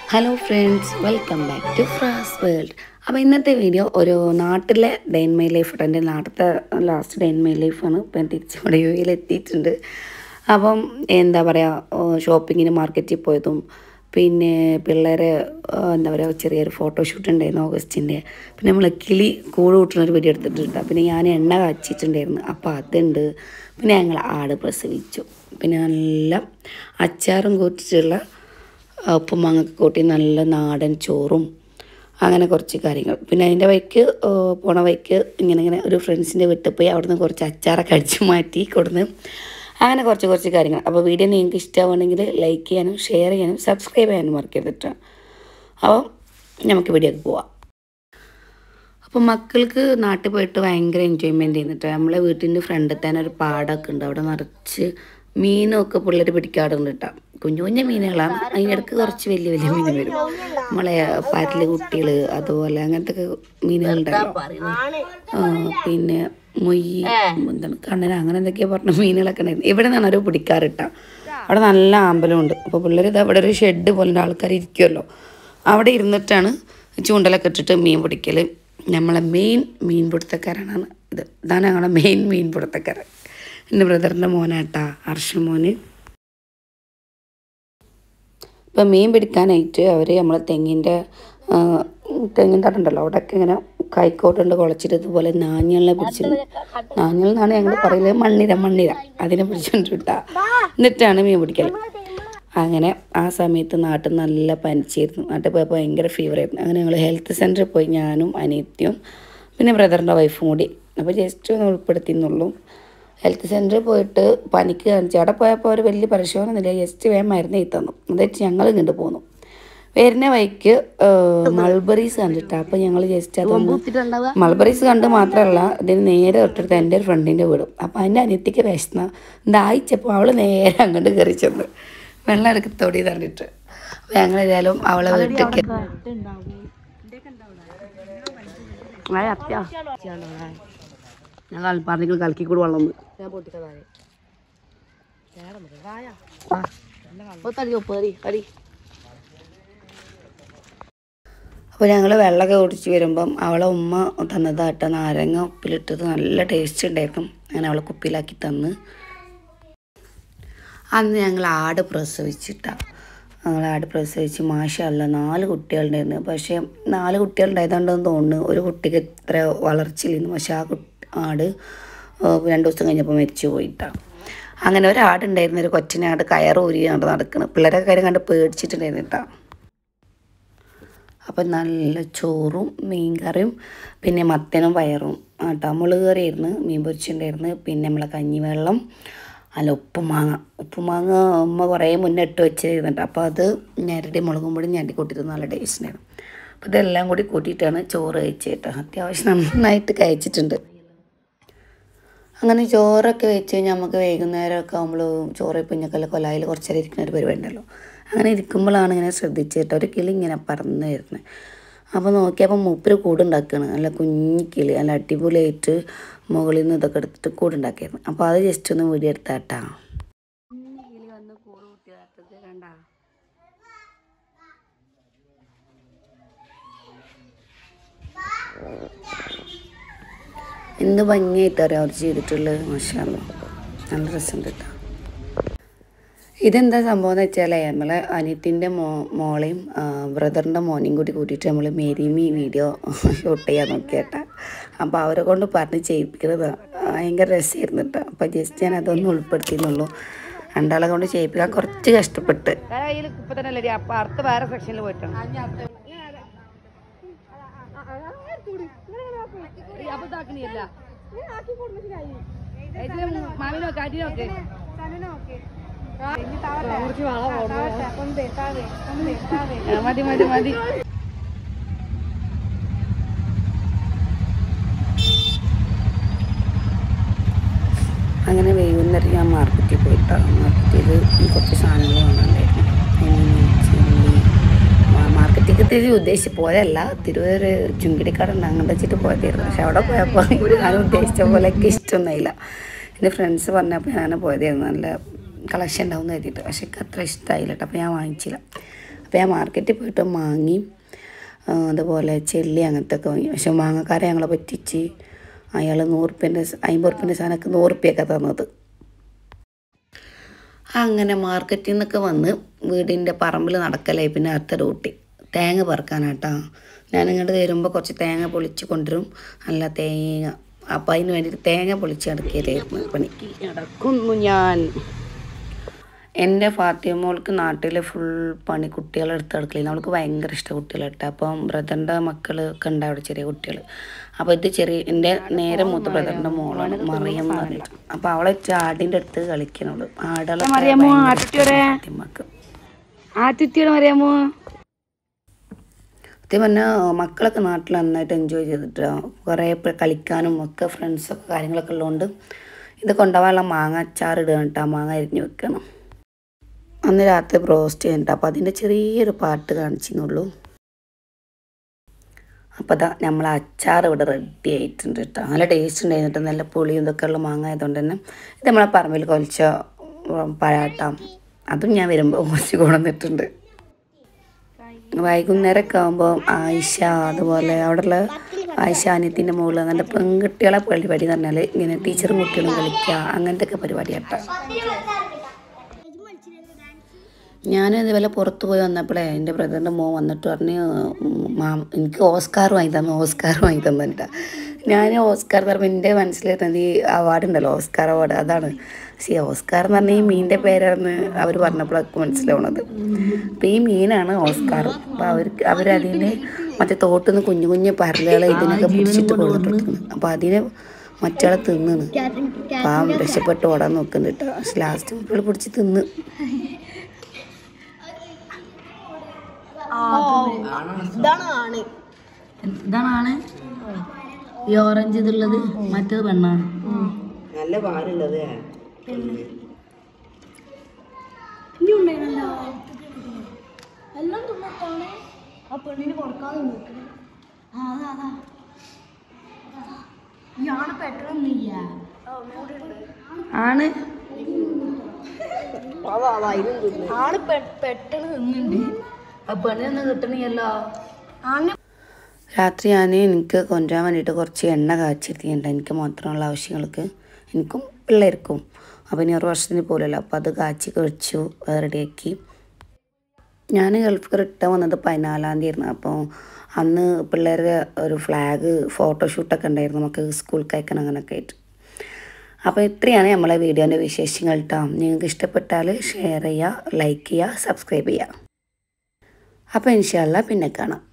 Hello friends welcome back to ഫ്രാസ് world അപ്പോൾ ഇന്നത്തെ വീഡിയോ ഒരു നാട്ടിലെ ഡേ ഇൻ മൈ ലൈഫ് എൻ്റെ നാട്ടിലത്തെ ലാസ്റ്റ് ഡേ ഇൻ മൈ ലൈഫാണ് ഇപ്പം ഞാൻ തിരിച്ച് ഇവിടെ യു എയിൽ എത്തിയിട്ടുണ്ട് അപ്പം എന്താ പറയുക ഷോപ്പിങ്ങിന് മാർക്കറ്റിൽ പോയതും പിന്നെ പിള്ളേരെ ആ, എന്താ പറയുക ചെറിയൊരു ഫോട്ടോഷൂട്ട് ഉണ്ടായിരുന്നു ഓഗസ്റ്റിൻ്റെ പിന്നെ നമ്മൾ കിളി കൂട് കൂട്ടുന്നൊരു വീഡിയോ എടുത്തിട്ടുണ്ട് പിന്നെ ഞാൻ എണ്ണ കാച്ചിട്ടുണ്ടായിരുന്നു അപ്പോൾ അതുണ്ട് പിന്നെ ഞങ്ങൾ ആട് പ്രസവിച്ചു പിന്നെ നല്ല അച്ചാറും കൂട്ടിട്ടുള്ള ഉപ്പും മാങ്ങൊക്കെ കൂട്ടി നല്ല നാടൻ ചോറും അങ്ങനെ കുറച്ച് കാര്യങ്ങൾ പിന്നെ അതിൻ്റെ വഴിക്ക് ആ, പോണ വഴിക്ക് ഇങ്ങനെ ഇങ്ങനെ ഒരു ഫ്രണ്ട്സിൻ്റെ വീട്ടിൽ പോയി അവിടുന്ന് കുറച്ച് അച്ചാറൊക്കെ അടിച്ച് മാറ്റി കൊടുന്ന് അങ്ങനെ കുറച്ച് കുറച്ച് കാര്യങ്ങൾ അപ്പോൾ വീഡിയോ നിങ്ങൾക്ക് ഇഷ്ടമാണെങ്കിൽ ലൈക്ക് ചെയ്യാനും ഷെയർ ചെയ്യാനും സബ്സ്ക്രൈബ് ചെയ്യാനും മറക്കരുത് കേട്ടോ അപ്പോൾ നമുക്ക് വീഡിയോക്ക് പോവാം അപ്പോൾ മക്കൾക്ക് നാട്ടിൽ പോയിട്ട് ഭയങ്കര എൻജോയ്മെൻറ്റ് ചെയ്യുന്നിട്ട് നമ്മളെ വീട്ടിൻ്റെ ഫ്രണ്ടിൽ തന്നെ ഒരു പാടമൊക്കെ ഉണ്ട് അവിടെ നിറച്ച് മീനൊക്കെ പിള്ളേർ പിടിക്കാറുണ്ട് കേട്ടോ കുഞ്ഞു കുഞ്ഞു മീനുകളാണ് അതിനിടക്ക് കുറച്ച് വലിയ വലിയ മീൻ വരും നമ്മളെ പരല് കുട്ടികൾ അതുപോലെ അങ്ങനത്തെ ഒക്കെ മീനുകളുണ്ടല്ലോ ആ, പിന്നെ മൊയ്യ് എന്താണ് കണ്ണന അങ്ങനെ എന്തൊക്കെയാ പറഞ്ഞ മീനുകളൊക്കെ ഉണ്ടായിരുന്നു ഇവിടെ നിന്നാണ് ഒരു പിടിക്കാറിട്ട അവിടെ നല്ല അമ്പലമുണ്ട് അപ്പോൾ പിള്ളേർ ഇത് അവിടെ ഒരു ഷെഡ് പോലെ ആൾക്കാർ ഇരിക്കുമല്ലോ അവിടെ ഇരുന്നിട്ടാണ് ചൂണ്ടലൊക്കെ ഇട്ടിട്ട് മീൻ പിടിക്കൽ നമ്മളെ മെയിൻ മീൻ പിടുത്തക്കാരനാണ് ഇത് ഇതാണ് ഞങ്ങളുടെ മെയിൻ മീൻ പിടുത്തക്കാരൻ എൻ്റെ ബ്രദറിൻ്റെ മോനാട്ടാ ഹർഷൻ മോന് ഇപ്പം മീൻ പിടിക്കാനായിട്ട് അവർ നമ്മളെ തെങ്ങിൻ്റെ തെങ്ങിൻ്റെ തട്ടുണ്ടല്ലോ അവിടെയൊക്കെ ഇങ്ങനെ കൈക്കോട്ടുണ്ട് കുളച്ചിട്ട് ഇതുപോലെ നാഞ്ഞളിനെ പിടിച്ചിട്ട് നാഞ്ഞൾ എന്നാണ് ഞങ്ങൾ പറയുന്നത് മണ്ണിര മണ്ണിര അതിനെ പിടിച്ചോണ്ട് വിട്ടാ എന്നിട്ടാണ് മീൻ പിടിക്കൽ അങ്ങനെ ആ സമയത്ത് നാട്ടിൽ നല്ല പനിച്ചിരുന്നു നാട്ടിൽ പോയപ്പോൾ ഭയങ്കര ഫീവറായിരുന്നു അങ്ങനെ ഞങ്ങൾ ഹെൽത്ത് സെൻറ്ററിൽ പോയി ഞാനും അനിയത്തിയും പിന്നെ ബ്രദറിൻ്റെ വൈഫും കൂടി അപ്പോൾ ജസ്റ്റ് ഒന്ന് ഉൾപ്പെടുത്തിയെന്നുള്ളൂ ഹെൽത്ത് സെൻറ്ററിൽ പോയിട്ട് പനിക്ക് കാണിച്ചു അവിടെ പോയപ്പോൾ ഒരു വലിയ പരിശോധനയില്ല ജസ്റ്റ് വേഗം മരുന്ന് എഴുതി തന്നു എന്നിട്ട് ഞങ്ങൾ ഇങ്ങോട്ട് പോന്നു വരുന്ന വഴിക്ക് മൾബറീസ് കണ്ടിട്ടാ അപ്പോൾ ഞങ്ങൾ ജസ്റ്റ് അതൊന്ന് മൾബറീസ് കണ്ട് മാത്രമല്ല ഇതിന് നേരെ തൊട്ടടുത്ത് എൻ്റെ ഒരു ഫ്രണ്ടിൻ്റെ വീടും അപ്പോൾ അതിൻ്റെ അനിയത്തിക്ക് വിശന്ന ദാഹിച്ചപ്പോൾ അവൾ നേരെ അങ്ങോട്ട് കയറി ചെന്ന് വെള്ളം എടുക്കത്തോടി തന്നിട്ട് അപ്പോൾ ഞങ്ങൾ ഏതായാലും അവളെ വീട്ടിലേക്ക് ഞാൻ കൽപ്പാറങ്ങൾ കലക്കി കൂടി വെള്ളം ഞാൻ പൊട്ടിക്കതായി അടി അപ്പോൾ ഞങ്ങൾ വെള്ളമൊക്കെ കുടിച്ച് വരുമ്പം അവളെ ഉമ്മ തന്നതാട്ട നാരങ്ങ ഉപ്പിലിട്ടത് നല്ല ടേസ്റ്റ് ഉണ്ടായിരുന്നു അങ്ങനെ അവളെ കുപ്പിയിലാക്കി തന്ന് അന്ന് ഞങ്ങൾ ആട് പ്രസവിച്ചിട്ടാണ് ഞങ്ങൾ ആട് പ്രസവിച്ച് മാഷല്ല നാല് കുട്ടികളുണ്ടായിരുന്നു പക്ഷേ നാല് കുട്ടികളുണ്ടായതുകൊണ്ടെന്ന് തോന്നുന്നു ഒരു കുട്ടിക്ക് ഇത്ര വളർച്ചയില്ലായിരുന്നു പക്ഷേ ആ കുട്ടി ആട് ഏഹ് രണ്ട് ദിവസം കഴിഞ്ഞപ്പോൾ മരിച്ചു പോയിട്ടാണ് അങ്ങനെ ഒരു ആടുണ്ടായിരുന്നു ഒരു കൊച്ചിനാട് കയറ് ഊരിയാണ്ട് നടക്കണം പിള്ളേരൊക്കെ കാര്യം കണ്ട് പേടിച്ചിട്ടുണ്ടായിരുന്നു കേട്ടോ അപ്പം നല്ല ചോറും മീൻ കറിയും പിന്നെ മത്തനും പയറും ആട്ടാ മുളക് കറിയായിരുന്നു മീൻ പൊരിച്ചിട്ടുണ്ടായിരുന്നു പിന്നെ നമ്മളെ കഞ്ഞിവെള്ളം അല്ല ഉപ്പുമാങ്ങ ഉപ്പുമാങ്ങ അമ്മ കുറേ മുന്നേ ഇട്ട് വെച്ചിരുന്നുണ്ട് അപ്പോൾ അത് ഞരടി മുളകും പൊടി ഞരടി കൂട്ടിയിട്ട് നല്ല ടേസ്റ്റ് ഉണ്ടായിരുന്നു അപ്പോൾ ഇതെല്ലാം കൂടി കൂട്ടിയിട്ടാണ് ചോറ് കഴിച്ചത് കേട്ടോ അത്യാവശ്യം നന്നായിട്ട് കഴിച്ചിട്ടുണ്ട് അങ്ങനെ ചോറൊക്കെ വെച്ച് കഴിഞ്ഞാൽ നമുക്ക് വൈകുന്നേരമൊക്കെ ആകുമ്പോൾ ചോറ് പിഞ്ഞക്കല്ല കൊലായിൽ കുറച്ച് നേരം ഇരിക്കുന്ന ഒരു പരിപാടി ഉണ്ടല്ലോ അങ്ങനെ ഇരിക്കുമ്പോഴാണ് ഇങ്ങനെ ശ്രദ്ധിച്ചിട്ട് ഒരു കിളി ഇങ്ങനെ പറന്ന് വരുന്നത് അപ്പോൾ നോക്കിയപ്പോൾ മൂപ്പര് കൂടുണ്ടാക്കുകയാണ് നല്ല കുഞ്ഞി കിളി നല്ല അടിപൊളിയായിട്ട് മുകളിൽ നിന്ന് ഇതൊക്കെ എടുത്തിട്ട് കൂടുണ്ടാക്കിയായിരുന്നു അപ്പോൾ അത് ജസ്റ്റ് ഒന്ന് വീഡിയോ എടുത്താട്ടാ എന്ത് ഭംഗിയായിട്ട് അറിയാം അവർ ചെയ്തിട്ടുള്ളത് മഷാല്ലോ നല്ല രസമുണ്ട് കേട്ടോ ഇതെന്താ സംഭവം എന്ന് വെച്ചാൽ നമ്മളെ അനിയത്തിൻ്റെ മോ മോളെയും ബ്രദറിൻ്റെ മോനെയും കൂടി കൂട്ടിയിട്ട് നമ്മൾ മേരിമി വീഡിയോ ഷൂട്ട് ചെയ്യാൻ നോക്കിയേട്ടാ അപ്പോൾ അവരെ കൊണ്ട് പറഞ്ഞ് ചെയ്യിപ്പിക്കുന്നത് ഭയങ്കര രസമായിരുന്നു കേട്ടോ അപ്പോൾ ജസ്റ്റ് ഞാൻ അതൊന്നും ഉൾപ്പെടുത്തിയെന്നുള്ളൂ രണ്ടാളെ കൊണ്ട് ചെയ്യിപ്പിക്കാൻ കുറച്ച് കഷ്ടപ്പെട്ട് ഇപ്പം തന്നെ അല്ലേ അപ്പം അടുത്ത വേറെ സെക്ഷനിൽ പോയിട്ടാണ് മാമിനോ കാറ്റിനോക്കെ മതി മതി മതി അങ്ങനെ വൈകുന്നേരം ഞാൻ മാർക്കറ്റിൽ പോയിട്ടാണ് മാർക്കറ്റിൽ കുറച്ച് സാധനങ്ങൾ വാങ്ങാണ്ടായിരുന്നു ഇനി ചില്ലി മാർക്കറ്റിൽ തിരിച്ച് ഉദ്ദേശിച്ച് പോയതല്ല തിരുവൂർ ചുങ്കിടിക്കാടുണ്ട് അങ്ങോട്ട് വെച്ചിട്ട് പോയതായിരുന്നു പക്ഷെ അവിടെ പോയപ്പോൾ ഞാൻ ഉദ്ദേശിച്ച പോലെയൊക്കെ ഇഷ്ടമൊന്നുമില്ല എൻ്റെ ഫ്രണ്ട്സ് പറഞ്ഞപ്പോൾ ഞാൻ പോയതായിരുന്നു നല്ല കളക്ഷൻ ഉണ്ടാവും എന്ന് കരുതിയിട്ട് പക്ഷെ എനിക്ക് അത്ര ഇഷ്ടമായില്ല കേട്ടോ അപ്പോൾ ഞാൻ വാങ്ങിച്ചില്ല അപ്പോൾ ഞാൻ മാർക്കറ്റിൽ പോയിട്ട് മാങ്ങി ആ, അതുപോലെ ചെല്ലി അങ്ങനത്തെ ഒക്കെ വാങ്ങി പക്ഷെ മാങ്ങക്കാരെ ഞങ്ങളെ പറ്റിച്ച് അയാൾ നൂറുപ്യൻ്റെ അമ്പത് റുപ്യൻ്റെ സാധനമൊക്കെ നൂറുപ്യൊക്കെ തന്നത് അങ്ങനെ മാർക്കറ്റിൽ നിന്നൊക്കെ വന്ന് വീടിൻ്റെ പറമ്പിൽ നടക്കലായി പിന്നെ അടുത്ത റൂട്ടി തേങ്ങ പറക്കാനാട്ടാ ഞാൻ ഇങ്ങോട്ട് വരുമ്പോൾ കുറച്ച് തേങ്ങ പൊളിച്ച് കൊണ്ടുവരും നല്ല തേങ്ങ അപ്പം അതിന് വേണ്ടിയിട്ട് തേങ്ങ പൊളിച്ച് അടക്കിയതായിരുന്നു പണി നടക്കുന്നു ഞാൻ എൻ്റെ ഫാത്തിമോൾക്ക് നാട്ടിൽ ഫുൾ പണി കുട്ടികളെ എടുത്ത് അടുക്കളയിൽ അവൾക്ക് ഭയങ്കര ഇഷ്ടം കുട്ടികളെ ഇട്ട് അപ്പം ബ്രദറിൻ്റെ മക്കൾ ഒക്കെ ഉണ്ട് അവിടെ ചെറിയ കുട്ടികൾ അപ്പോൾ ഇത് ചെറിയ എൻ്റെ നേരെ മൂത്ത ബ്രദറിൻ്റെ മോളാണ് മറിയം എന്ന് പറഞ്ഞിട്ട് അപ്പോൾ അവളെ ചാടിൻ്റെ അടുത്ത് കളിക്കണുള്ളൂ ആടുകളെ മറിയാമ്മോ, ആട്ടിട്ടോരെ. ഫാത്തിമക്ക് ആറ്റുത്തിയുടെ അറിയാമോ സത്യം പറഞ്ഞാൽ മക്കളൊക്കെ നാട്ടിൽ നന്നായിട്ട് എൻജോയ് ചെയ്തിട്ട് കുറേ ഇപ്പം കളിക്കാനും ഒക്കെ ഫ്രണ്ട്സൊക്കെ കാര്യങ്ങളൊക്കെ ഉള്ളതുകൊണ്ട് ഇത് കൊണ്ടുപോകാനുള്ള മാങ്ങ അച്ചാർ ഇടുക കേട്ടോ മാങ്ങ അരിഞ്ഞ് വെക്കണം അന്ന് രാത്രി ബ്രോസ്റ്റ് ചെയ്യണ്ട അപ്പോൾ അതിൻ്റെ ചെറിയൊരു പാട്ട് കാണിച്ചെന്നുള്ളൂ അപ്പോൾ അതാ നമ്മൾ അച്ചാർ ഇവിടെ റെഡി ആയിട്ടുണ്ട് കേട്ടോ നല്ല ടേസ്റ്റ് ഉണ്ടായിരുന്നു നല്ല പുളിയും ഇതൊക്കെ ഉള്ള മാങ്ങ ആയതുകൊണ്ട് തന്നെ ഇത് നമ്മളെ പറമ്പിൽ കൊലിച്ച പഴാട്ടാം അതും ഞാൻ വരുമ്പോൾ കുറച്ച് കൊണ്ടുവന്നിട്ടുണ്ട് വൈകുന്നേരമൊക്കെ ആകുമ്പോൾ ആയിഷ അതുപോലെ അവിടെയുള്ള ആയിഷ അനിയത്തിൻ്റെ മുകളിൽ നല്ല പെൺകുട്ടികളെ പരിപാടി എന്ന് പറഞ്ഞാൽ ഇങ്ങനെ ടീച്ചറും കുട്ടികളും കളിക്കുക അങ്ങനത്തെ ഒക്കെ പരിപാടി കേട്ടോ ഞാൻ ഇതുപോലെ പുറത്ത് പോയി വന്നപ്പോഴേ എൻ്റെ ബ്രദറിൻ്റെ മോൻ വന്നിട്ട് പറഞ്ഞ് മാം എനിക്ക് ഓസ്കാർ വാങ്ങി തന്നു ഓസ്കാർ വാങ്ങി തന്നിട്ടാ ഞാൻ ഓസ്കാർ എന്ന് പറയുമ്പോൾ എൻ്റെ മനസ്സിൽ തന്നെ ഈ അവാർഡ് ഉണ്ടല്ലോ ഓസ്കാർ അവാർഡ് അതാണ് പക്ഷേ ഈ ഓസ്കാർ എന്ന് പറഞ്ഞാൽ ഈ മീനിൻ്റെ പേരാണെന്ന് അവർ പറഞ്ഞപ്പോഴൊക്കെ മനസ്സിലാവണത് അപ്പോൾ ഈ മീനാണ് ഓസ്കാർ അപ്പോൾ അവർക്ക് അവരതിൽ മറ്റേ തോട്ടിൽ നിന്ന് കുഞ്ഞു കുഞ്ഞു പരലുകളെ ഇതിനൊക്കെ പിടിച്ചിട്ട് കൊടുത്തിട്ടുണ്ട് അപ്പോൾ അതിന് മറ്റാളെ തിന്നാണ് അപ്പോൾ ആ രക്ഷപ്പെട്ട് ഓടാൻ നോക്കുന്നുണ്ട് കേട്ടോ പക്ഷെ ലാസ്റ്റ് കുട്ടികൾ പിടിച്ച് തിന്ന് ഇതാണ് ആണ് ഈ ഓറഞ്ച് ഇതുള്ളത് മറ്റേത് പെണ്ണാണ് നല്ല പാലുള്ളത് എല്ലാം തിന്നിട്ടാണ് ആ പെണ്ണിന് കൊടുക്കാതെ നിൽക്കുന്നത് ആ അതാ അതാ ഇയാള് പെട്ടെന്നില്ല ആണ് ആള് പെ- പെട്ടെന്ന് തിന്നുണ്ട് ആ പെണ്ണിനൊന്നും കിട്ടണിയല്ലോ ആണ് രാത്രി ഞാൻ എനിക്ക് കൊണ്ടുവരാൻ വേണ്ടിയിട്ട് കുറച്ച് എണ്ണ കാച്ചിരുത്തിയിട്ടുണ്ട് എനിക്ക് മാത്രമുള്ള ആവശ്യങ്ങൾക്ക് എനിക്കും പിള്ളേർക്കും അപ്പോൾ ഇനി ഒരു വർഷത്തിന് പോലല്ലോ അപ്പോൾ അത് കാച്ചി കഴിച്ചു റെഡിയാക്കി ഞാൻ ഗൾഫ് റിട്ടേൺ വന്നത് പതിനാലാം തീയതി ആയിരുന്നു അപ്പോൾ അന്ന് പിള്ളേരുടെ ഒരു ഫ്ലാഗ് ഫോട്ടോഷൂട്ടൊക്കെ ഉണ്ടായിരുന്നു നമുക്ക് സ്കൂളിൽ അയക്കണം അങ്ങനെയൊക്കെ ആയിട്ട് അപ്പോൾ ഇത്രയാണ് നമ്മളെ വീഡിയോൻ്റെ വിശേഷങ്ങൾ കേട്ടോ നിങ്ങൾക്ക് ഇഷ്ടപ്പെട്ടാൽ ഷെയർ ചെയ്യുക ലൈക്ക് ചെയ്യുക സബ്സ്ക്രൈബ് ചെയ്യുക അപ്പോൾ ഇൻഷാല്ല പിന്നെ കാണാം